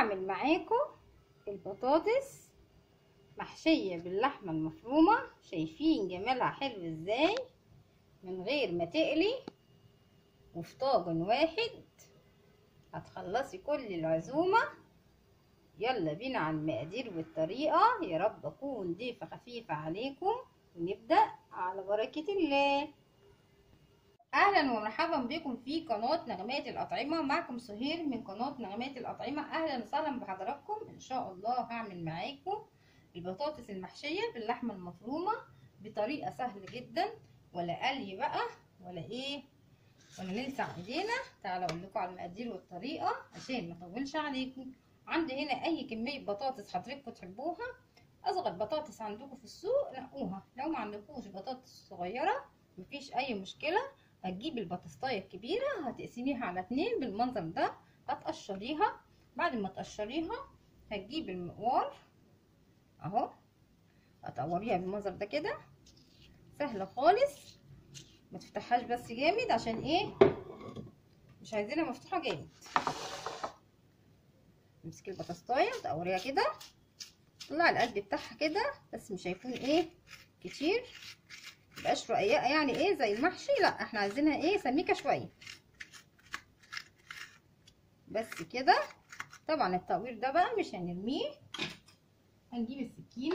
هعمل معاكم البطاطس محشية باللحمة المفرومة شايفين جمالها حلو ازاي من غير ما تقلي وفي طاجن واحد هتخلصي كل العزومة يلا بينا على المقادير والطريقة يا رب اكون ضيفة خفيفة عليكم ونبدأ على بركة الله اهلا ومرحبا بكم في قناة نغمات الاطعمة معكم سهير من قناة نغمات الاطعمة اهلا وسهلا بحضراتكم ان شاء الله هعمل معاكم البطاطس المحشية باللحمة المفرومة بطريقة سهلة جدا ولا قلي بقى ولا ايه ولا نلسع ايدينا تعالوا اقول لكم على المقادير والطريقة عشان ما اطولش عليكم عندي هنا اي كمية بطاطس حضرتكم تحبوها اصغر بطاطس عندكم في السوق نقوها لو ما عندكوش بطاطس صغيرة مفيش اي مشكلة هتجيبي البطاطايه الكبيره هتقسميها على اتنين بالمنظر ده هتقشريها بعد ما تقشريها هتجيبي المقوار اهو هتقوريها بالمنظر ده كده سهله خالص ما تفتحهاش بس جامد عشان ايه مش عايزينها مفتوحه جامد امسكي البطاطايه تقوريها كده طلعي القلب بتاعها كده بس مش هيكون ايه كتير متبقاش رقيقه يعني ايه زي المحشي لا احنا عايزينها ايه سميكه شويه بس كده طبعا التقوير ده بقى مش هنرميه هنجيب السكينه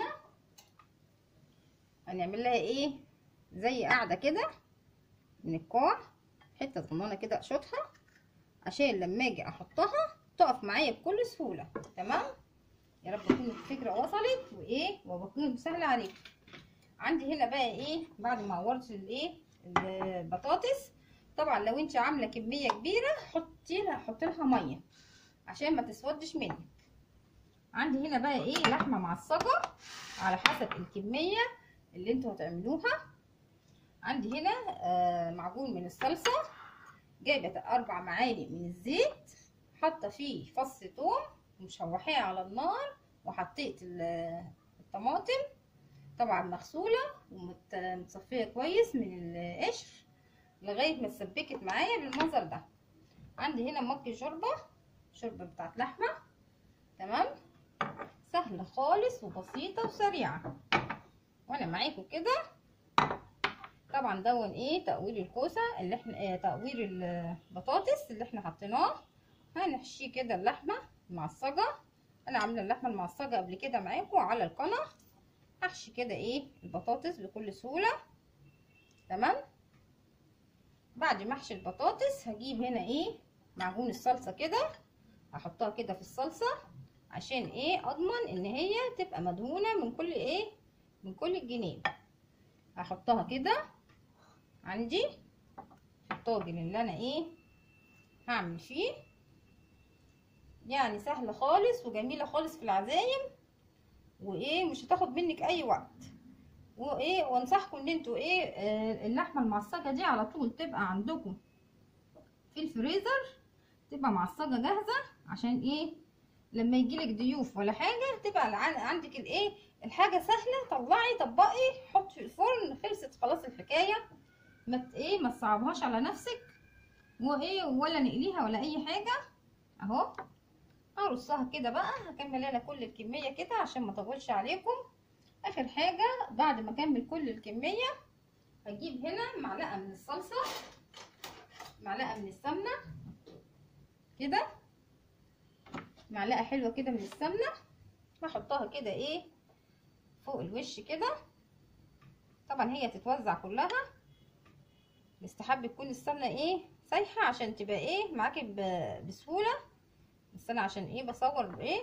هنعمل لها ايه زي قاعده كده من الكوع حته صغننه كده اقشطها عشان لما اجي احطها تقف معايا بكل سهوله تمام يا رب تكون الفكره وصلت وايه وبكون سهله عليكم عندي هنا بقى ايه بعد ما عورت الايه البطاطس طبعا لو انت عامله كميه كبيره حطي لها حطي لها ميه عشان ما تسودش منك عندي هنا بقى ايه لحمه معصجه على حسب الكميه اللي انتوا هتعملوها عندي هنا آه معجون من الصلصه جايبه اربع معالق من الزيت حاطه فيه فص ثوم ومشوحاه على النار وحطيت الطماطم طبعا مغسوله ومتصفيه كويس من القشر لغايه ما اتسبكت معايا بالمنظر ده عندي هنا مج شوربه شوربه بتاعت لحمه تمام سهله خالص وبسيطه وسريعه وانا معاكم كده طبعا دون ايه تقوير الكوسه اللي احنا اه تقوير البطاطس اللي احنا حطيناه هنحشيه كده اللحمه المعصجه انا عامله اللحمه المعصجه قبل كده معاكم على القناه هحشي كده ايه البطاطس بكل سهولة تمام بعد ما احشي البطاطس هجيب هنا ايه معجون الصلصة كده هحطها كده في الصلصة عشان ايه اضمن ان هي تبقى مدهونة من كل ايه من كل الجناب هحطها كده عندي في الطاجن اللي انا ايه هعمل فيه يعني سهلة خالص وجميلة خالص في العزايم وايه مش هتاخد منك اي وقت وايه وانصحكم ان انتوا ايه آه اللحمه المعصجه دي على طول تبقى عندكم في الفريزر تبقى معصجه جاهزه عشان ايه لما يجيلك ضيوف ولا حاجه تبقى عندك الايه الحاجه سهله طلعي طبقي حطي في الفرن خلصت خلاص الحكايه ما ايه ما تصعبهاش على نفسك وايه ولا نقليها ولا اي حاجه اهو هرصها كده بقى هكمل انا كل الكميه كده عشان ما اطولش عليكم اخر حاجه بعد ما اكمل كل الكميه هجيب هنا معلقه من الصلصه معلقه من السمنه كده معلقه حلوه كده من السمنه هحطها كده ايه فوق الوش كده طبعا هي تتوزع كلها مستحب تكون السمنه ايه سايحه عشان تبقى ايه معاكي بسهوله بس انا عشان ايه بصور بايه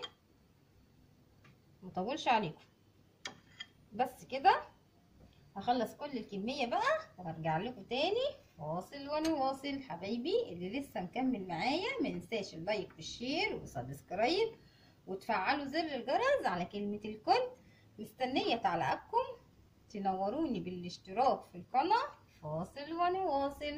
مطولش عليكم بس كده هخلص كل الكمية بقى وهرجع لكم تاني فاصل ونواصل حبايبي اللي لسه مكمل معايا منساش اللايك والشير وسبسكرايب وتفعلوا زر الجرس على كلمة الكل مستنية تعليقاتكم تنوروني بالاشتراك في القناة فاصل ونواصل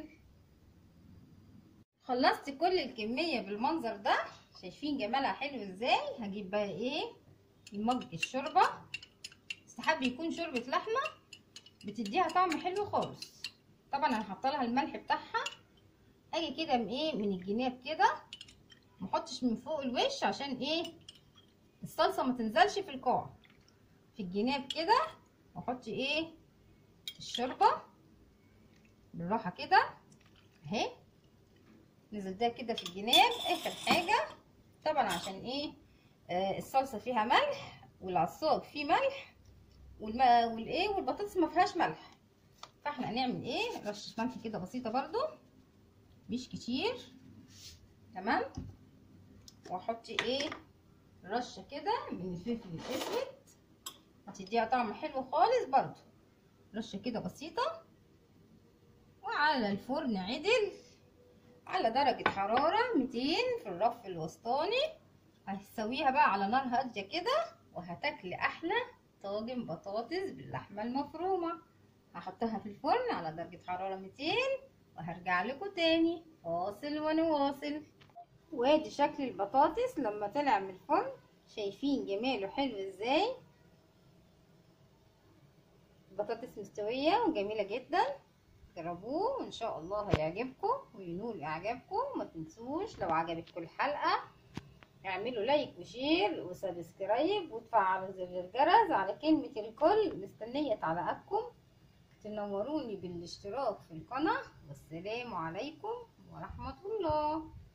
خلصت كل الكمية بالمنظر ده شايفين جمالها حلو ازاي هجيب بقى ايه المج الشوربه استحب يكون شوربه لحمه بتديها طعم حلو خالص طبعا انا حاطه لها الملح بتاعها اجي كده من ايه من الجناب كده ما احطش من فوق الوش عشان ايه الصلصه ما تنزلش في القاع في الجناب كده واحط ايه الشوربه بالراحه كده اهي نزل ده كده في الجناب اخر حاجه طبعا عشان ايه آه الصلصه فيها ملح والعصاج فيه ملح والما والايه والبطاطس ما فيهاش ملح فاحنا هنعمل ايه رشه ملح كده بسيطه برضو مش كتير تمام واحط ايه رشه كده من الفلفل الاسود هتديها طعم حلو خالص برضو رشه كده بسيطه وعلى الفرن عدل على درجة حرارة 200 في الرف الوسطاني هتسويها بقى على نار هادية كده وهتاكلي أحلى طاجن بطاطس باللحمة المفرومة هحطها في الفرن على درجة حرارة 200 وهرجع لكم تاني فاصل ونواصل وادي شكل البطاطس لما طلع من الفرن شايفين جماله حلو ازاي البطاطس مستوية وجميلة جدا جربوه وان شاء الله هيعجبكم وينول اعجابكم ما تنسوش لو عجبتكم الحلقه اعملوا لايك وشير وسبسكرايب وتفعلوا زر الجرس على كلمه الكل مستنيه تعليقاتكم تنوروني بالاشتراك في القناه والسلام عليكم ورحمه الله